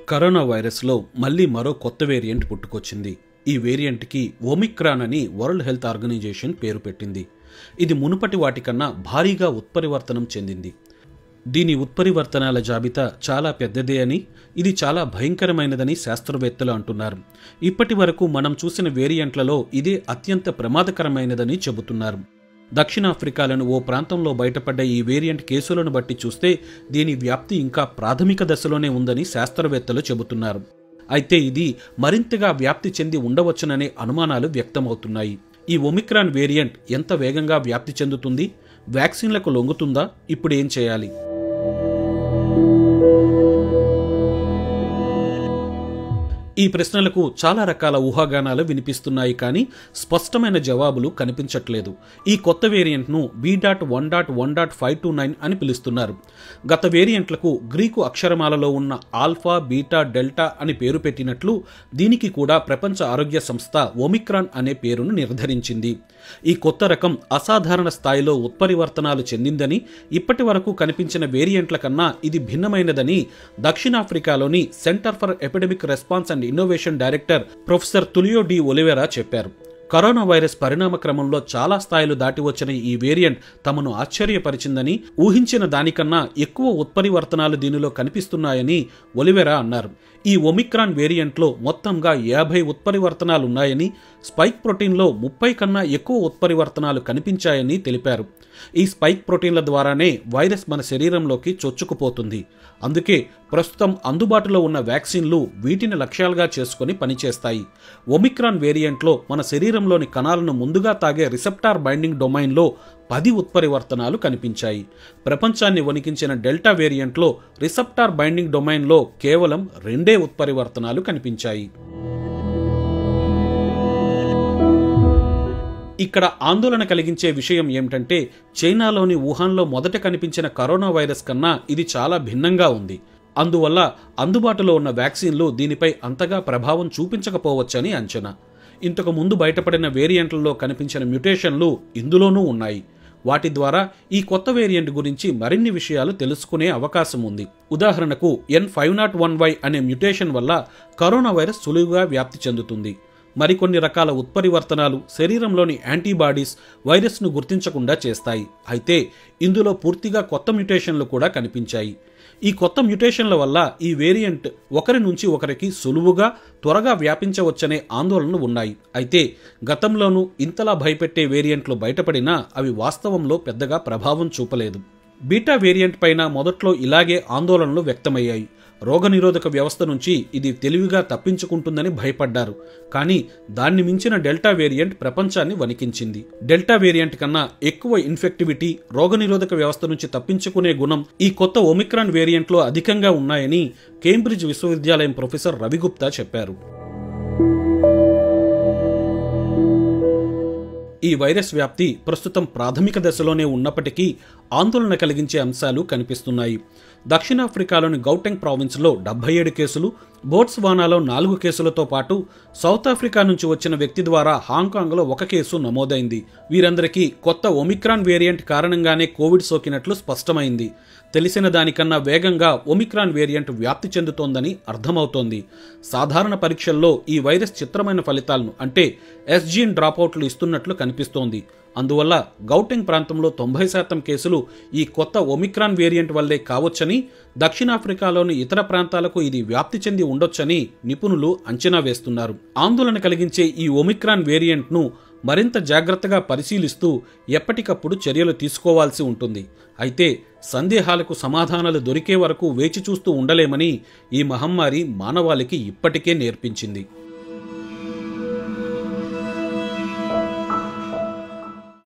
corona వైరస్లో మళ్ళీ మరో కొత్త వేరియంట్ పుట్టుకొచ్చింది ఈ వేరియంట్కి ఒమిక్రాన్ అని వరల్డ్ హెల్త్ ఆర్గనైజేషన్ పేరు పెట్టింది ఇది మునుపటి వాటికన్నా భారీగా ఉత్పరివర్తనం చెందింది దీని ఉత్పరివర్తనాల జాబితా చాలా పెద్దదే అని ఇది చాలా భయంకరమైనదని శాస్త్రవేత్తలు అంటున్నారు ఇప్పటి వరకు మనం చూసిన వేరియంట్లలో ఇదే అత్యంత ప్రమాదకరమైనదని చెబుతున్నారు దక్షిణాఫ్రికాలోని ఓ ప్రాంతంలో బయటపడ్డ ఈ వేరియంట్ కేసులను బట్టి చూస్తే దీని వ్యాప్తి ఇంకా ప్రాథమిక దశలోనే ఉందని శాస్త్రవేత్తలు చెబుతున్నారు అయితే ఇది మరింతగా వ్యాప్తి చెంది ఉండవచ్చుననే అనుమానాలు వ్యక్తమవుతున్నాయి ఈ ఒమిక్రాన్ వేరియంట్ ఎంత వేగంగా వ్యాప్తి చెందుతుంది వ్యాక్సిన్లకు లొంగుతుందా ఇప్పుడు ఏం చేయాలి ఈ ప్రశ్నలకు చాలా రకాల ఊహాగానాలు వినిపిస్తున్నాయి కానీ స్పష్టమైన జవాబులు కనిపించట్లేదు ఈ కొత్త వేరియంట్ను B dot one dot one dot five two nine అని పిలుస్తున్నారు గత వేరియంట్లకు గ్రీకు అక్షరమాలలో ఉన్న ఆల్ఫా బీటా డెల్టా అని పేరు పెట్టినట్లు దీనికి కూడా ప్రపంచ ఆరోగ్య సంస్థ ఒమిక్రాన్ అనే పేరును నిర్ధారించింది ఈ కొత్త రకం అసాధారణ స్థాయిలో ఉత్పరివర్తనాలు చెందిందని ఇప్పటి వరకు కనిపించిన వేరియంట్ల కన్నా ఇది భిన్నమైనదని దక్షిణాఫ్రికాలోని Centre for Epidemic Response and Innovation director professor Tulio de Oliveira చెప్పారు కరోనా వైరస్ పరిణామ క్రమంలో చాలా స్థాయిలు దాటి వచ్చిన ఈ వేరియంట్ తమను ఆశ్చర్యపరిచిందని ఊహించిన దానికన్నా ఎక్కువ ఉత్పరివర్తనాలు దీనిలో కనిపిస్తున్నాయని ఒలివెరా అన్నారు ఈ ఒమిక్రాన్ వేరియంట్లో మొత్తంగా యాభై ఉత్పరివర్తనాలున్నాయని స్పైక్ ప్రోటీన్లో ముప్పై కన్నా ఎక్కువ ఉత్పరివర్తనాలు కనిపించాయని తెలిపారు ఈ స్పైక్ ప్రోటీన్ల ద్వారానే వైరస్ మన శరీరంలోకి చొచ్చుకుపోతుంది అందుకే ప్రస్తుతం అందుబాటులో ఉన్న వ్యాక్సిన్లు వీటిని లక్ష్యాలుగా చేసుకుని పనిచేస్తాయి ఒమిక్రాన్ వేరియంట్లో మన శరీరంలోని కణాలను ముందుగా తాగే రిసెప్టార్ బైండింగ్ డొమైన్లో పది ఉత్పరివర్తనాలు కనిపించాయి ప్రపంచాన్ని వణికించిన డెల్టా వేరియంట్లో రిసెప్టార్ బైండింగ్ డొమైన్లో కేవలం రెండే ఉత్పరివర్తనాలు కనిపించాయి ఇక్కడ ఆందోళన కలిగించే విషయం ఏమిటంటే చైనాలోని వుహాన్లో మొదట కనిపించిన కరోనా వైరస్ కన్నా ఇది చాలా భిన్నంగా ఉంది అందువల్ల అందుబాటులో ఉన్న వ్యాక్సిన్లు దీనిపై అంతగా ప్రభావం చూపించకపోవచ్చని అంచనా ఇంతకు ముందు బయటపడిన వేరియంట్లలో కనిపించిన మ్యుటేషన్లు ఇందులోనూ ఉన్నాయి వాటి ద్వారా ఈ కొత్త వేరియంట్ గురించి మరిన్ని విషయాలు తెలుసుకునే అవకాశం ఉంది ఉదాహరణకు N five nought one Y అనే మ్యుటేషన్ వల్ల కరోనా వైరస్ సులువుగా వ్యాప్తి చెందుతుంది మరికొన్ని రకాల ఉత్పరివర్తనాలు శరీరంలోని యాంటీబాడీస్ వైరస్ను గుర్తించకుండా చేస్తాయి అయితే ఇందులో పూర్తిగా కొత్త మ్యుటేషన్లు కూడా కనిపించాయి ఈ కొత్త మ్యుటేషన్ల వల్ల ఈ వేరియంట్ ఒకరి నుంచి ఒకరికి సులువుగా త్వరగా వ్యాపించవచ్చనే ఆందోళనలు ఉన్నాయి అయితే గతంలోనూ ఇంతలా భయపెట్టే వేరియంట్లు బయటపడినా అవి వాస్తవంలో పెద్దగా ప్రభావం చూపలేదు బీటా వేరియంట్ పైన మొదట్లో ఇలాగే ఆందోళనలు వ్యక్తమయ్యాయి రోగనిరోధక వ్యవస్థ నుంచి ఇది తెలివిగా తప్పించుకుంటుందని భయపడ్డారు కానీ దాన్ని మించిన డెల్టా వేరియంట్ ప్రపంచాన్ని వణికించింది డెల్టా వేరియంట్ కన్నా ఎక్కువ ఇన్ఫెక్టివిటీ రోగనిరోధక వ్యవస్థ నుంచి తప్పించుకునే గుణం ఈ కొత్త ఒమిక్రాన్ వేరియంట్లో అధికంగా ఉన్నాయని కేంబ్రిడ్జ్ విశ్వవిద్యాలయం ప్రొఫెసర్ రవిగుప్తా చెప్పారు ఈ వైరస్ వ్యాప్తి ప్రస్తుతం ప్రాథమిక దశలోనే ఉన్నప్పటికీ ఆందోళన కలిగించే అంశాలు కనిపిస్తున్నాయి దక్షిణాఫ్రికాలోని గౌటెంగ్ ప్రావిన్స్లో డెబ్బై ఏడు కేసులు బోట్స్వానాలో నాలుగు కేసులతో పాటు సౌత్ ఆఫ్రికా నుంచి వచ్చిన వ్యక్తి ద్వారా హాంకాంగ్లో ఒక కేసు నమోదైంది వీరందరికీ కొత్త ఒమిక్రాన్ వేరియంట్ కారణంగానే కోవిడ్ సోకినట్లు స్పష్టమైంది తెలిసిన దానికన్నా వేగంగా ఒమిక్రాన్ వేరియంట్ వ్యాప్తి చెందుతోందని అర్థమవుతోంది సాధారణ పరీక్షల్లో ఈ వైరస్ చిత్రమైన ఫలితాలను అంటే ఎస్జీన్ డ్రాపౌట్లు ఇస్తున్నట్లు కనిపిస్తోంది అందువల్ల గౌటెంగ్ ప్రాంతంలో తొంభై శాతం కేసులు ఈ కొత్త ఒమిక్రాన్ వేరియంట్ వల్లే కావచ్చని దక్షిణాఫ్రికాలోని ఇతర ప్రాంతాలకు ఇది వ్యాప్తి చెంది ఉండొచ్చని నిపుణులు అంచనా వేస్తున్నారు ఆందోళన కలిగించే ఈ ఒమిక్రాన్ వేరియంట్ను మరింత జాగ్రత్తగా పరిశీలిస్తూ ఎప్పటికప్పుడు చర్యలు తీసుకోవాల్సి ఉంటుంది అయితే సందేహాలకు సమాధానాలు దొరికే వరకు వేచి చూస్తూ ఉండలేమని ఈ మహమ్మారి మానవాళికి ఇప్పటికే నేర్పించింది